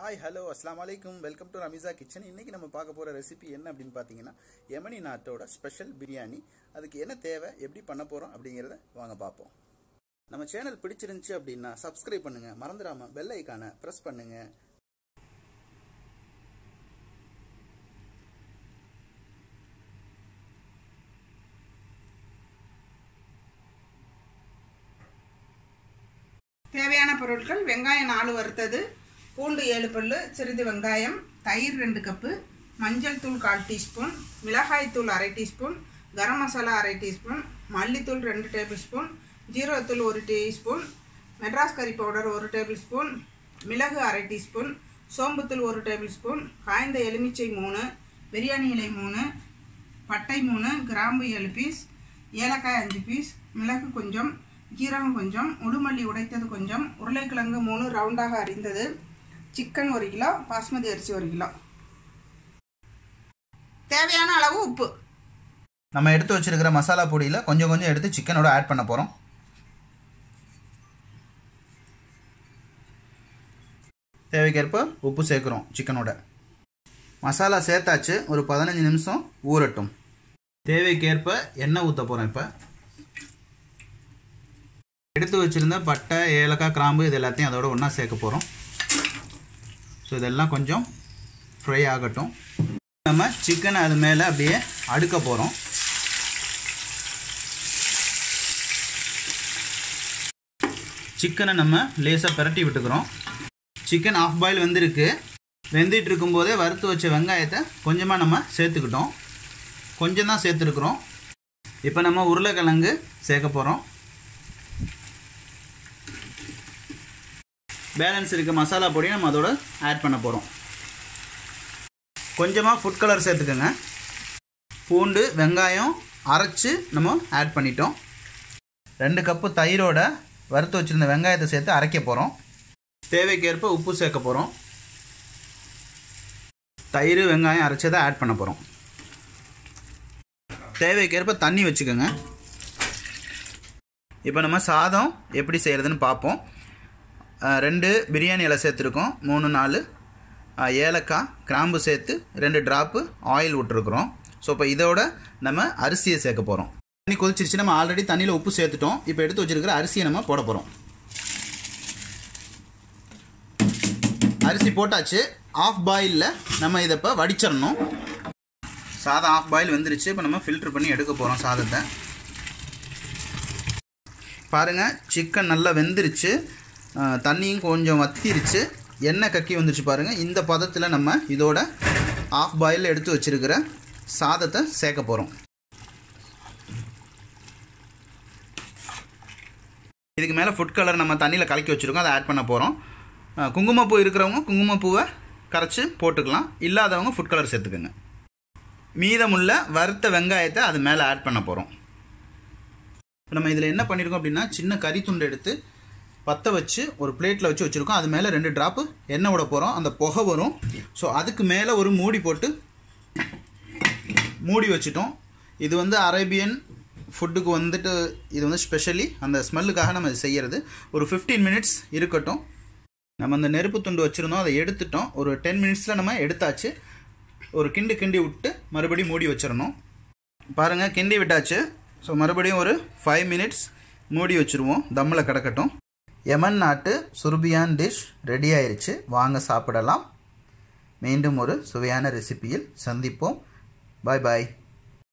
hi hello அஸ்லாம் வலைக்கும் welcome to ரமிசா kitchen இன்னைக்கு நம்ம பார்க்க போகிற ரெசிபி என்ன அப்படின்னு பார்த்தீங்கன்னா யமனி நாட்டோட ஸ்பெஷல் பிரியாணி அதுக்கு என்ன தேவை எப்படி பண்ண போகிறோம் அப்படிங்கிறத வாங்க பார்ப்போம் நம்ம சேனல் பிடிச்சிருந்துச்சு அப்படின்னா சப்ஸ்கிரைப் பண்ணுங்க மறந்துடாம பெல் ஐக்கானை ப்ரெஸ் பண்ணுங்க தேவையான பொருட்கள் வெங்காயம் நாலு வறுத்தது பூண்டு ஏழு பல்லு சிறிது வெங்காயம் தயிர் ரெண்டு கப்பு மஞ்சள் தூள் கால் டீஸ்பூன் மிளகாய் தூள் அரை டீஸ்பூன் கரம் மசாலா அரை டீஸ்பூன் மல்லித்தூள் ரெண்டு டேபிள் ஸ்பூன் ஜீரகத்தூள் ஒரு டீஸ்பூன் மெட்ராஸ் கறி பவுடர் ஒரு டேபிள் ஸ்பூன் மிளகு அரை டீஸ்பூன் சோம்புத்தூள் ஒரு டேபிள் ஸ்பூன் காய்ந்த எலுமிச்சை மூணு பிரியாணி இலை மூணு பட்டை மூணு கிராம்பு ஏழு பீஸ் ஏலக்காய் அஞ்சு பீஸ் மிளகு கொஞ்சம் ஜீரகம் கொஞ்சம் உடுமல்லி உடைத்தது கொஞ்சம் உருளைக்கிழங்கு மூணு ரவுண்டாக அரிந்தது சிக்கன் ஒரு கிலோ பாஸ்மதி அரிசி ஒரு கிலோ தேவையான அளவு உப்பு நம்ம எடுத்து வச்சிருக்கிற மசாலா பொடியில் கொஞ்சம் கொஞ்சம் எடுத்து சிக்கனோட ஆட் பண்ண போகிறோம் தேவைக்கேற்ப உப்பு சேர்க்குறோம் சிக்கனோட மசாலா சேர்த்தாச்சு ஒரு பதினஞ்சு நிமிஷம் ஊறட்டும் தேவைக்கேற்ப எண்ணெய் ஊற்ற போகிறோம் இப்போ எடுத்து வச்சுருந்த பட்டை ஏலக்காய் கிராம்பு இது எல்லாத்தையும் அதோட ஒன்றா சேர்க்க போகிறோம் ஸோ இதெல்லாம் கொஞ்சம் ஃப்ரை ஆகட்டும் நம்ம சிக்கனை அது மேலே அப்படியே அடுக்க போகிறோம் சிக்கனை நம்ம லேசாக பிரட்டி விட்டுக்கிறோம் சிக்கன் ஆஃப் பாயில் வெந்திருக்கு வெந்துட்டு இருக்கும்போதே வறுத்து வச்ச வெங்காயத்தை கொஞ்சமாக நம்ம சேர்த்துக்கிட்டோம் கொஞ்சம் தான் சேர்த்துருக்குறோம் இப்போ நம்ம உருளைக்கிழங்கு சேர்க்க போகிறோம் பேலன்ஸ் இருக்க மசாலா பொடியை நம்ம அதோட ஆட் பண்ண போகிறோம் கொஞ்சமாக ஃபுட் கலர் சேர்த்துக்கோங்க பூண்டு வெங்காயம் அரைச்சி நம்ம ஆட் பண்ணிட்டோம் ரெண்டு கப்பு தயிரோட வறுத்து வச்சுருந்த வெங்காயத்தை சேர்த்து அரைக்க போகிறோம் தேவைக்கேற்ப உப்பு சேர்க்க போகிறோம் தயிர் வெங்காயம் அரைச்சதை ஆட் பண்ண போகிறோம் தேவைக்கேற்ப தண்ணி வச்சுக்கோங்க இப்போ நம்ம சாதம் எப்படி செய்கிறதுன்னு பார்ப்போம் அஹ் ரெண்டு பிரியாணி இலை சேர்த்துருக்கோம் மூணு நாலு அஹ் ஏலக்காய் கிராம்பு சேர்த்து ரெண்டு ட்ராப்பு ஆயில் விட்டுருக்குறோம் ஸோ இப்போ இதோட நம்ம அரிசியை சேர்க்க போகிறோம் தண்ணி கொதிச்சிருச்சு நம்ம ஆல்ரெடி தண்ணியில் உப்பு சேர்த்துட்டோம் இப்போ எடுத்து வச்சிருக்கிற அரிசியை நம்ம போட போகிறோம் அரிசி போட்டாச்சு ஆஃப் பாயிலில் நம்ம இதை இப்போ வடிச்சிடணும் சாதம் ஆஃப் பாயில் வந்துருச்சு இப்போ நம்ம ஃபில்ட்ரு பண்ணி எடுக்க போகிறோம் சாதத்தை பாருங்கள் சிக்கன் நல்லா வெந்துருச்சு அஹ் தண்ணியும் கொஞ்சம் வத்திருச்சு எண்ணெய் கக்கி வந்துருச்சு பாருங்கள் இந்த பதத்தில் நம்ம இதோட ஆஃப் பாயில் எடுத்து வச்சிருக்கிற சாதத்தை சேர்க்க போகிறோம் இதுக்கு மேலே ஃபுட் கலர் நம்ம தண்ணியில் கலக்கி வச்சுருக்கோம் அதை ஆட் பண்ண போகிறோம் குங்குமப்பூ இருக்கிறவங்க குங்குமப்பூவை கரைச்சி போட்டுக்கலாம் இல்லாதவங்க ஃபுட் கலர் சேர்த்துக்கோங்க மீதமுள்ள வறுத்த வெங்காயத்தை அது மேலே ஆட் பண்ண போகிறோம் நம்ம இதில் என்ன பண்ணியிருக்கோம் அப்படின்னா சின்ன கறி துண்டு எடுத்து பற்ற வச்சு ஒரு பிளேட்டில் வச்சு வச்சுருக்கோம் அது மேலே ரெண்டு ட்ராப்பு எண்ணெய் விட போகிறோம் அந்த புகை வரும் ஸோ அதுக்கு மேலே ஒரு மூடி போட்டு மூடி வச்சுட்டோம் இது வந்து அரேபியன் ஃபுட்டுக்கு வந்துட்டு இது வந்து ஸ்பெஷலி அந்த ஸ்மெல்லுக்காக நம்ம இது செய்கிறது ஒரு ஃபிஃப்டீன் மினிட்ஸ் இருக்கட்டும் நம்ம அந்த நெருப்பு துண்டு வச்சுருந்தோம் அதை எடுத்துட்டோம் ஒரு டென் மினிட்ஸில் நம்ம எடுத்தாச்சு ஒரு கிண்டு கிண்டி விட்டு மறுபடியும் மூடி வச்சிடணும் பாருங்கள் கிண்டி விட்டாச்சு ஸோ மறுபடியும் ஒரு ஃபைவ் மினிட்ஸ் மூடி வச்சுருவோம் தம்மில் கிடக்கட்டும் யமன் நாட்டு சுர்பியான் டிஷ் ரெடி ஆயிருச்சு வாங்க சாப்பிடலாம் மீண்டும் ஒரு சுவையான ரெசிபியில் சந்திப்போம் பாய் பாய்